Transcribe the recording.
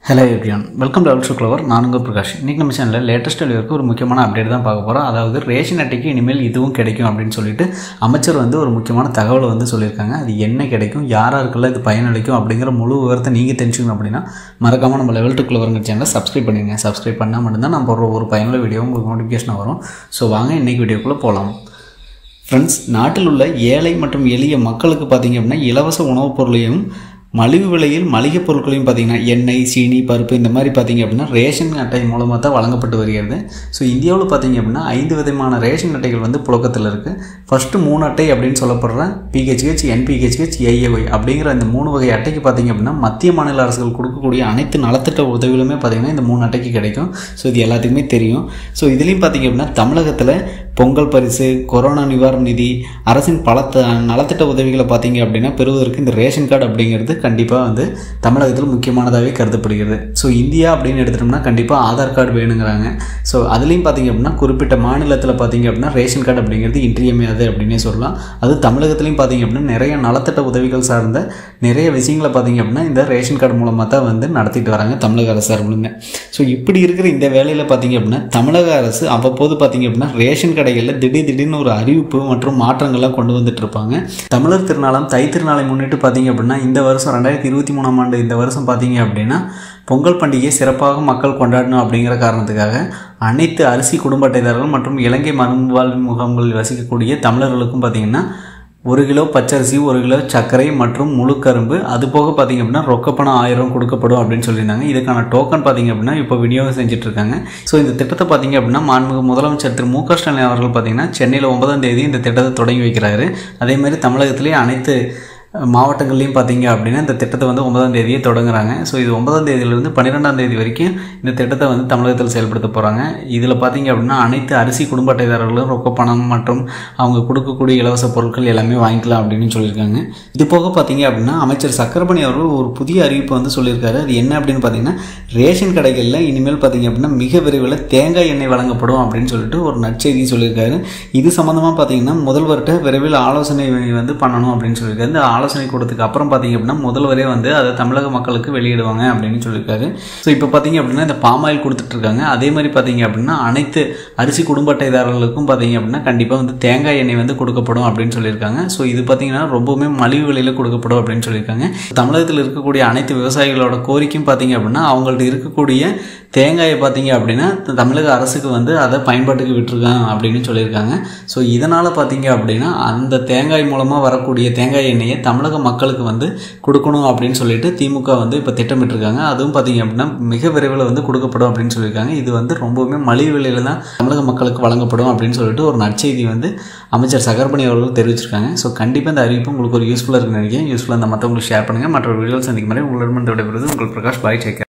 hello everyone welcome to ultra clever நான் உங்கள் பிரகாஷ் இன்றைக்கி நம்ம சேனலில் லேட்டஸ்ட் டெலிவருக்கு ஒரு முக்கியமான அப்டேட் தான் பார்க்க போகிறோம் அதாவது ரேஷன் அட்டைக்கு இனிமேல் இதுவும் கிடைக்கும் அப்படின்னு சொல்லிட்டு அமைச்சர் வந்து ஒரு முக்கியமான தகவலை வந்து சொல்லியிருக்காங்க அது என்ன கிடைக்கும் யாராருக்கெல்லாம் இது பயனளிக்கும் அப்படிங்கிற முழு விவரத்தை நீங்கள் தெரிஞ்சுக்கணும் அப்படின்னா மறக்காமல் நம்ம லெவல் டூ கிளவருங்க சேனலை சப்ஸ்கிரைப் பண்ணிடுங்க சப்ஸ்கிரைப் பண்ணால் மட்டும்தான் நம்ம போடுற ஒரு பயனுள்ள வீடியோ உங்களுக்கு நோட்டிஃபிகேஷன் வரும் ஸோ வாங்க இன்றைக்கி வீடியோக்குள்ளே போகலாம் ஃப்ரெண்ட்ஸ் நாட்டில் உள்ள ஏழை மற்றும் எளிய மக்களுக்கு பார்த்தீங்க அப்படின்னா இலவச உணவுப் பொருளையும் மலிவு விலையில் மளிகை பொருட்களையும் பார்த்தீங்கன்னா எண்ணெய் சீனி பருப்பு இந்த மாதிரி பார்த்தீங்க அப்படின்னா ரேஷன் அட்டை மூலமாக தான் வழங்கப்பட்டு வருகிறது ஸோ இந்தியாவில் பார்த்தீங்க அப்படின்னா ஐந்து விதமான ரேஷன் அட்டைகள் வந்து புழக்கத்தில் இருக்குது ஃபஸ்ட்டு மூணு அட்டை அப்படின்னு சொல்லப்படுற பிஹெச்ஹெச் என்பிஹெச்ஹெச் ஏஏஒய் அப்படிங்கிற இந்த மூணு வகை அட்டைக்கு பார்த்தீங்க அப்படின்னா மத்திய மாநில அரசுகள் கொடுக்கக்கூடிய அனைத்து நலத்திட்ட உதவிகளுமே பார்த்தீங்கன்னா இந்த மூணு அட்டைக்கு கிடைக்கும் ஸோ இது எல்லாத்துக்குமே தெரியும் ஸோ இதுலேயும் பார்த்தீங்க அப்படின்னா தமிழகத்தில் பொங்கல் பரிசு கொரோனா நிவாரண நிதி அரசின் பல த- நலத்திட்ட உதவிகளை பார்த்தீங்க அப்படின்னா பெறுவதற்கு இந்த ரேஷன் கார்டு அப்படிங்கிறது கண்டிப்பாக வந்து தமிழகத்தில் முக்கியமானதாகவே கருதப்படுகிறது ஸோ இந்தியா அப்படின்னு எடுத்துட்டோம்னா கண்டிப்பாக ஆதார் கார்டு வேணுங்கிறாங்க ஸோ அதுலேயும் பார்த்தீங்க அப்படின்னா குறிப்பிட்ட மாநிலத்தில் பார்த்தீங்க அப்படின்னா ரேஷன் கார்டு அப்படிங்கிறது இன்றியமையாது அப்படின்னே சொல்லலாம் அது தமிழகத்துலையும் பார்த்தீங்க அப்படின்னா நிறைய நலத்திட்ட உதவிகள் சார்ந்த நிறைய விஷயங்களை பார்த்தீங்க அப்படின்னா இந்த ரேஷன் கார்டு மூலமாக தான் வந்து நடத்திட்டு வராங்க தமிழக அரசு சார்பிலுமே ஸோ இப்படி இருக்கிற இந்த வேலையில் பார்த்தீங்க அப்படின்னா தமிழக அரசு அவ்வப்போது பார்த்தீங்க அப்படின்னா ரேஷன் கடைகளில் திடீர் திடீர்னு ஒரு அறிவிப்பு மற்றும் மாற்றங்கள்லாம் கொண்டு வந்துட்டு இருப்பாங்க தமிழர் திருநாளாம் தை திருநாளை முன்னிட்டு பார்த்தீங்க அப்படின்னா இந்த வருஷம் ரெண்டாயிரத்தி இருபத்தி மூணாம் ஆண்டு இந்த வருஷம் பார்த்தீங்க அப்படின்னா பொங்கல் பண்டிகையை சிறப்பாக மக்கள் கொண்டாடணும் அப்படிங்கிற காரணத்துக்காக அனைத்து அரிசி குடும்ப அட்டைதாரர்கள் மற்றும் இலங்கை மறுவாழ்வு முகாம்களில் வசிக்கக்கூடிய தமிழர்களுக்கும் பார்த்தீங்கன்னா ஒரு கிலோ பச்சரிசி ஒரு கிலோ சர்க்கரை மற்றும் முழு கரும்பு அது போக பார்த்தீங்க அப்படின்னா ரொக்கப்பணம் ஆயிரம் கொடுக்கப்படும் அப்படின்னு சொல்லியிருந்தாங்க இதுக்கான டோக்கன் பார்த்தீங்க அப்படின்னா இப்போ விநியோகம் செஞ்சுட்டு இருக்காங்க ஸோ இந்த திட்டத்தை பார்த்தீங்க அப்படின்னா மாண்புமிகு முதலமைச்சர் திரு மு க ஸ்டாலின் அவர்கள் பார்த்தீங்கன்னா சென்னையில் ஒன்பதாம் தேதி இந்த திட்டத்தை தொடங்கி வைக்கிறாரு அதே மாதிரி தமிழகத்திலே அனைத்து மாவட்டங்கள்லையும் பார்த்தீங்க அப்படின்னா இந்த திட்டத்தை வந்து ஒன்பதாம் தேதியே தொடங்குறாங்க ஸோ இது ஒன்பதாம் தேதியிலிருந்து பன்னிரெண்டாம் தேதி வரைக்கும் இந்த திட்டத்தை வந்து தமிழகத்தில் செயல்படுத்த போகிறாங்க இதில் பார்த்தீங்க அப்படின்னா அனைத்து அரிசி குடும்ப அட்டைதாரர்களும் ரொக்க பணம் மற்றும் அவங்க கொடுக்கக்கூடிய இலவச பொருட்கள் எல்லாமே வாங்கிக்கலாம் அப்படின்னு சொல்லியிருக்காங்க இது போக பார்த்தீங்க அப்படின்னா அமைச்சர் சக்கரபாணி அவர்கள் ஒரு புதிய அறிவிப்பு வந்து சொல்லியிருக்காரு அது என்ன அப்படின்னு பார்த்தீங்கன்னா ரேஷன் கடைகளில் இனிமேல் பார்த்தீங்க அப்படின்னா மிக விரைவில் தேங்காய் எண்ணெய் வழங்கப்படும் அப்படின்னு சொல்லிட்டு ஒரு நற்செய்தி சொல்லியிருக்காரு இது சம்மந்தமாக பார்த்தீங்கன்னா முதல்வர்கிட்ட விரைவில் ஆலோசனை வந்து பண்ணணும் அப்படின்னு சொல்லியிருக்காரு இந்த ஆலோசனை கொடுத்ததுக்கு அப்புறம் பார்த்தீங்க அப்படின்னா முதல்வரே வந்து அதை தமிழக மக்களுக்கு வெளியிடுவாங்க அப்படின்னு சொல்லியிருக்காரு ஸோ இப்போ பார்த்தீங்க அப்படின்னா இந்த பாமாயில் கொடுத்துட்டு இருக்காங்க அதே மாதிரி பார்த்தீங்க அப்படின்னா அனைத்து அரிசி குடும்ப அட்டைதாரர்களுக்கும் பார்த்தீங்க அப்படின்னா கண்டிப்பாக வந்து தேங்காய் எண்ணெய் வந்து கொடுக்கப்படும் அப்படின்னு சொல்லியிருக்காங்க ஸோ இது பார்த்தீங்கன்னா ரொம்பவுமே மலிவு விலையில் கொடுக்கப்படும் அப்படின்னு சொல்லியிருக்காங்க தமிழகத்தில் இருக்கக்கூடிய அனைத்து விவசாயிகளோட கோரிக்கையும் பார்த்தீங்க அப்படின்னா அவங்கள்ட்ட இருக்கக்கூடிய தேங்காயை பார்த்தீங்க அப்படின்னா த- தமிழக அரசுக்கு வந்து அதை பயன்பாட்டுக்கு விட்டுருக்காங்க அப்படின்னு சொல்லியிருக்காங்க ஸோ இதனால் பார்த்தீங்க அப்படின்னா அந்த தேங்காய் மூலமாக வரக்கூடிய தேங்காய் எண்ணெயை தமிழக மக்களுக்கு வந்து கொடுக்கணும் அப்படின்னு சொல்லிட்டு திமுக வந்து இப்போ திட்டமிட்டிருக்காங்க அதுவும் பார்த்தீங்க அப்படின்னா மிக விரைவில் வந்து கொடுக்கப்படும் அப்படின்னு சொல்லியிருக்காங்க இது வந்து ரொம்பவுமே மலிவு விலையில் தான் தமிழக மக்களுக்கு வழங்கப்படும் அப்படின்னு சொல்லிட்டு ஒரு நற்செய்தி வந்து அமைச்சர் சகர்பணி அவர்கள் தெரிவிச்சிருக்காங்க ஸோ கண்டிப்பாக இந்த அறிவிப்பு உங்களுக்கு ஒரு யூஸ்ஃபுல்லாக இருக்குன்னு நினைக்கிறேன் யூஸ்ஃபுல்லாக இந்த மற்றவங்களுக்கு ஷேர் பண்ணுங்கள் மற்ற வீடியோஸ் சந்திக்கும் மாதிரி உங்களிடம் விடைபெறுவது உங்கள் பிரகாஷ் பாய் சேக்கர்